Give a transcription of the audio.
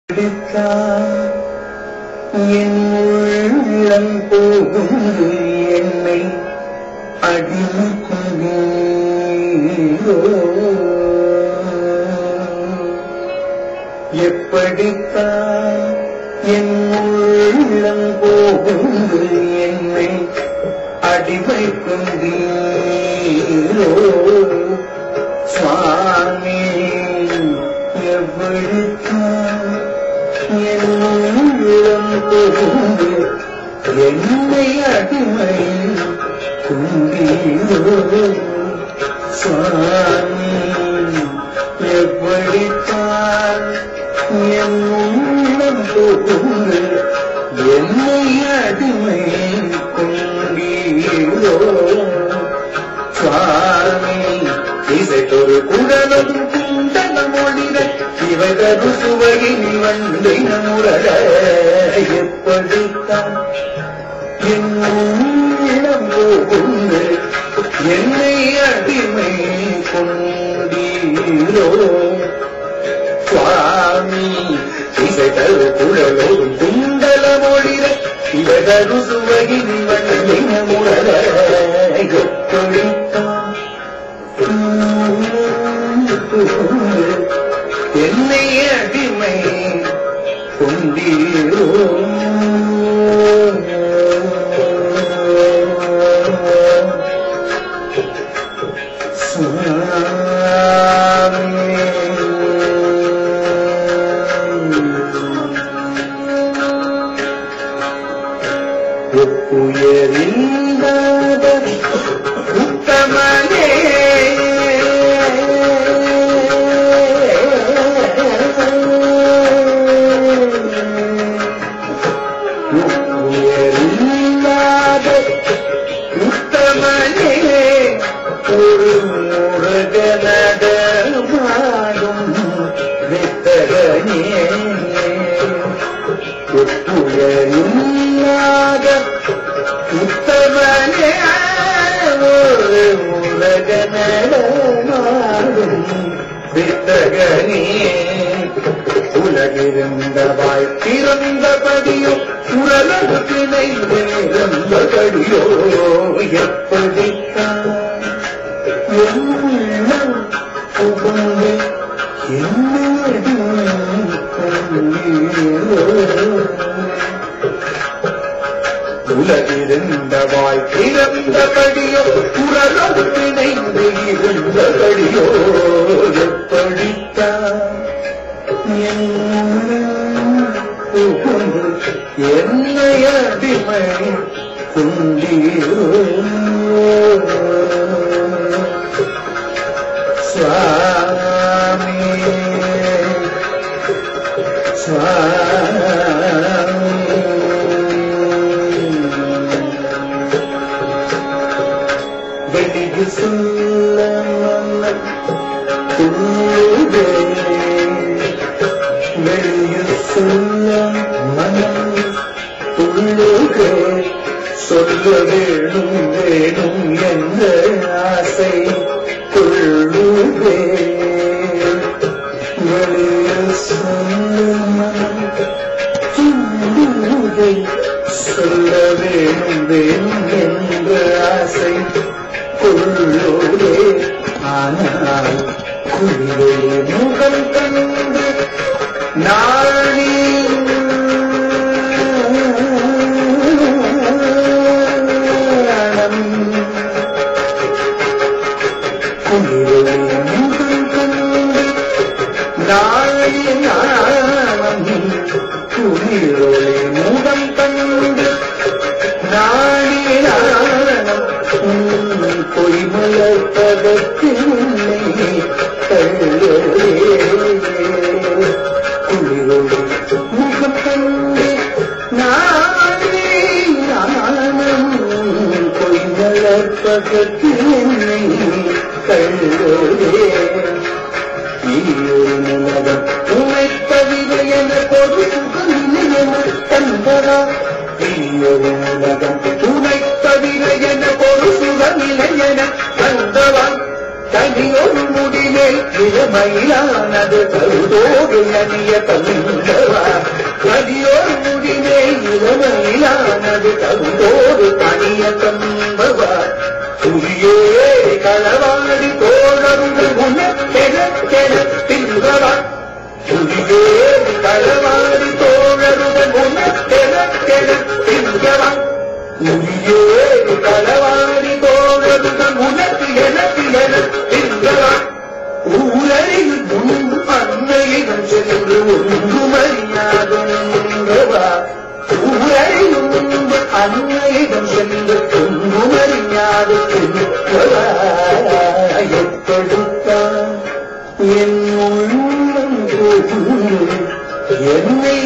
பிடித்தான் என் உள்ளம் போகுது என்னை அடிமை கொண்டீரோ எப்படித்தான் என் உள்ளம் போகுது என்னை அடிமை கொண்டீரோ சுவாமி எப்படித்தான் என் உள்ளம் புகுந்து என்னை அடிமை குண்டீரோ சுவாமி எப்படித்தான் என் உள்ளம் புகுந்து என்னை அடிமை கொண்டீரோ சுவாமி இசைத்தொரு குடலும் குண்டலம் ஒளிர இவகரு சுவையில் வந்தை முரட எப்படித்தான் என் உள்ளம் புகுந்து என்னை அடிமை கொண்டீரோ சுவாமி இசைத்தொரு குடலும் குண்டலம் ஒளிர இவகரு சுவையில் வந்தை முரட எப்படித்தான் என்னை அடிமை கொண்டீரோ ஒப்புயரில்லாத உத்தமனே உயரில்லாத உத்தமனே ஒரு முருக நடமாடும் வித்தகனே ஒப்புயரில்லாத உத்தமனே ஒரு உலக நடமாடும் வித்தகனே உலகிருந்தவாய் பிறந்தபடியோ உலகு பிணைந்து நிறந்தபடியோ எப்படித்தான் என் உள்ளம் புகுந்து என்னோடு கொண்டீரோ உலகிருந்தவாய் பிறந்தபடியோ உலகம் பிணைந்து இருந்தபடியோ எப்படித்தான் என்னை அடிமை கொண்டீரோ சுவாமி சுவாமி வெளியே சொல்ல மன்னன் துள்ளுதே வெளியில் சொல்ல மனம் துள்ளுக சொல்ல வேணும் வேணும் என்ற ஆசை கொள்ளுவே வெளியில் சொல்ல மனம் துள்ளுகை சொல்ல வேணும் வேணும் என்ற ஆசை கொள்ளுவே ஆனால் குளிரே முகம் கண்டு நாளி குளிரே முகம் கண்டு நாளி நாணம் குளிரொளி முகம் கண்டு நாளி நாணம் பொய்மலர் பதற்கு உன்னை தள்ளவே குளிரொளி முகம் கண்டு நாளி நாணம் பொய்மலர் பதற்கு உன்னை தள்ளவே உலகம் உமை தவிர என பொது சுகமில்லை என தந்தரா தீயொரு உலகம் உமை தவிர என பொது சுகமில்லை என தந்தவன் தனியொரு முடிமே இளமையிலானது கருதோடு அணிய தந்தவா அது தகுந்தோடு தனிய தம்பவார் துரியே களவாடி தோழருங்கள் உனக்கென தின்றவார் துரியே களவாடி தோழருடன் உனக்கென தின்றவார் துரியே களவாடி தோழருடன் உனக்கு எனக்கு என தின்றவார் ஊரறியில் முன்பு அன்னையிடம் சென்று ஒன்றும் அறியாதவா ஊரறியும் முன்பு அன்னையிடம் சென்று ஒன்றும் அறியாது எப்படித்தான் என் உள்ளம் புகுந்து என்னை